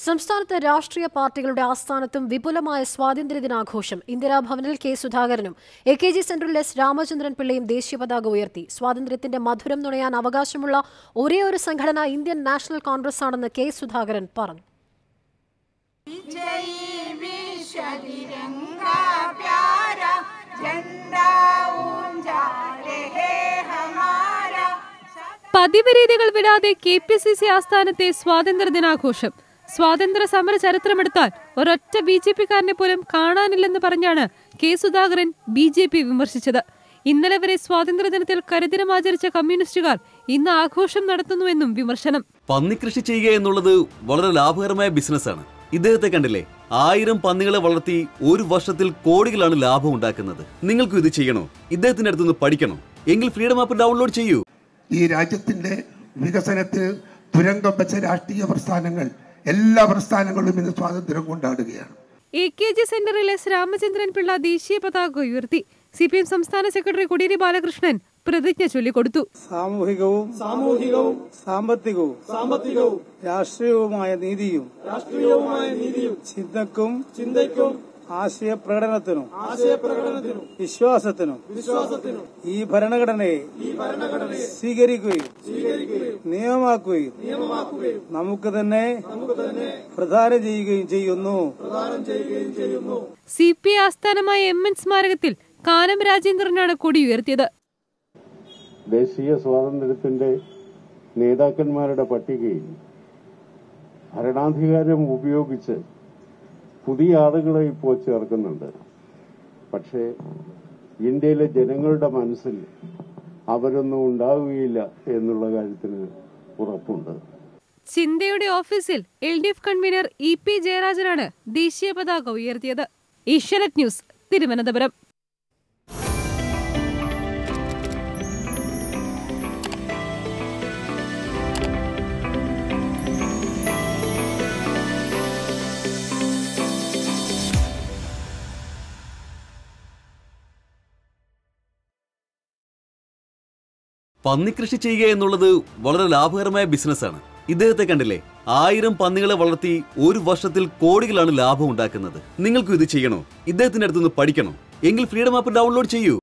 സംസ്ഥാനത്ത് രാഷ്ട്രീയ പാർട്ടികളുടെ ആസ്ഥാനത്തും വിപുലമായ സ്വാതന്ത്ര്യദിനാഘോഷം ഇന്ദിരാഭവനിൽ കെ സുധാകരനും എ കെ ജി സെന്ററിൽ എസ് രാമചന്ദ്രൻ പിള്ളയും ദേശീയ പതാക ഉയർത്തി സ്വാതന്ത്ര്യത്തിന്റെ മധുരം നുണയാൻ അവകാശമുള്ള ഒരേ ഒരു സംഘടന ഇന്ത്യൻ നാഷണൽ കോൺഗ്രസ് ആണെന്ന് കെ സുധാകരൻ പറഞ്ഞു विजयी विश्व तिरंगा प्यारा झंडा ऊंचा रहे हमारा പതിവ് രീതികൾ വിടാതെ കെ പി സി സി ആസ്ഥാനത്തെ സ്വാതന്ത്ര്യ ദിനാഘോഷം സ്വാതന്ത്ര്യ സമര ചരിത്രമെടുത്താൽ ഒരൊറ്റ ബി ജെ പിക്കാരനെ പോലും കാണാനില്ലെന്ന് പറഞ്ഞാണ് K Sudhakaran B J P വിമർശിച്ചത് ഇന്നലെ വരെ സ്വാതന്ത്ര്യദിനത്തിൽ കരിദിനം ആചരിച്ച കമ്മ്യൂണിസ്റ്റുകാർ ഇന്ന് ആഘോഷം നടത്തുന്നുവെന്നും വിമർശനം പന്നിക്കൃഷി ചെയ്യുക എന്നുള്ളത് വളരെ ലാഭകരമായ ബിസിനസ്സാണ് ഇദ്ദേഹത്തെ കണ്ടില്ലേ ആയിരം പന്നികളെ വളർത്തി ഒരു വർഷത്തിൽ കോടികളാണ് ലാഭം ഉണ്ടാക്കുന്നത് നിങ്ങൾക്കും ഇത് ചെയ്യണോ ഇദ്ദേഹത്തിന്റെ അടുത്തുനിന്ന് പഠിക്കണോ എങ്കിൽ ഫ്രീഡം ആപ്പ് ഡൗൺലോഡ് ചെയ്യൂ ഈ രാജ്യത്തിന്റെ വികസനത്തിൽ തുരങ്കം വെച്ച രാഷ്ട്രീയ പ്രസ്ഥാനങ്ങൾ എല്ലാ പ്രസ്ഥാനങ്ങളും ഇന്ന് സ്വാതന്ത്ര്യം കൊണ്ടാടുകയാണ് എ കെ ജി സെന്ററിൽ എസ് രാമചന്ദ്രൻ പിള്ള ദേശീയ പതാക ഉയർത്തി സി പി എം സംസ്ഥാന സെക്രട്ടറി കോടിയേരി ബാലകൃഷ്ണൻ പ്രതിജ്ഞ ചൊല്ലിക്കൊടുത്തു സാമൂഹികവും സാമൂഹികവും സാമ്പത്തികവും സാമ്പത്തികവും രാഷ്ട്രീയവുമായ നീതിയും രാഷ്ട്രീയവുമായ നീതിയും ചിന്തക്കും ചിന്തയ്ക്കും ആശയ പ്രകടനത്തിനും ആശയ പ്രകടനത്തിനും വിശ്വാസത്തിനും വിശ്വാസത്തിനും ഈ ഭരണഘടനയെ ഈ ഭരണഘടനയെ സ്വീകരിക്കുകയും സ്വീകരിക്കുകയും നിയമമാക്കുകയും നിയമമാക്കുകയും നമുക്ക് തന്നെ നമുക്ക് തന്നെ പ്രധാനം ചെയ്യുകയും ചെയ്യുന്നു പ്രധാനം ചെയ്യുകയും ചെയ്യുന്നു സി പി ഐ ആസ്ഥാനമായ എം എൻ സ്മാരകത്തിൽ കാനം രാജേന്ദ്രനാണ് കൊടി ഉയർത്തിയത് ദേശീയ സ്വാതന്ത്ര്യത്തിന്റെ നേതാക്കന്മാരുടെ പട്ടികയിൽ ഭരണാധികാരം ഉപയോഗിച്ച് പുതിയ ആളുകളെ ഇപ്പോൾ ചേർക്കുന്നുണ്ട് പക്ഷേ ഇന്ത്യയിലെ ജനങ്ങളുടെ മനസ്സിൽ അവരൊന്നും ഉണ്ടാവുകയില്ല എന്നുള്ള കാര്യത്തിന് ഉറപ്പുണ്ട് ചിന്തയുടെ ഓഫീസിൽ L D F convener E P ജയരാജനാണ് ദേശീയ പതാക ഉയർത്തിയത് ഏഷ്യാനെറ്റ് ന്യൂസ് തിരുവനന്തപുരം പന്നിക്കൃഷി ചെയ്യുക എന്നുള്ളത് വളരെ ലാഭകരമായ ബിസിനസ്സാണ് ഇദ്ദേഹത്തെ കണ്ടില്ലേ ആയിരം പന്നികളെ വളർത്തി ഒരു വർഷത്തിൽ കോടികളാണ് ലാഭം ഉണ്ടാക്കുന്നത് നിങ്ങൾക്കും ഇത് ചെയ്യണോ ഇദ്ദേഹത്തിന്റെ അടുത്തുനിന്ന് പഠിക്കണോ എങ്കിൽ ഫ്രീഡം ആപ്പ് ഡൗൺലോഡ് ചെയ്യൂ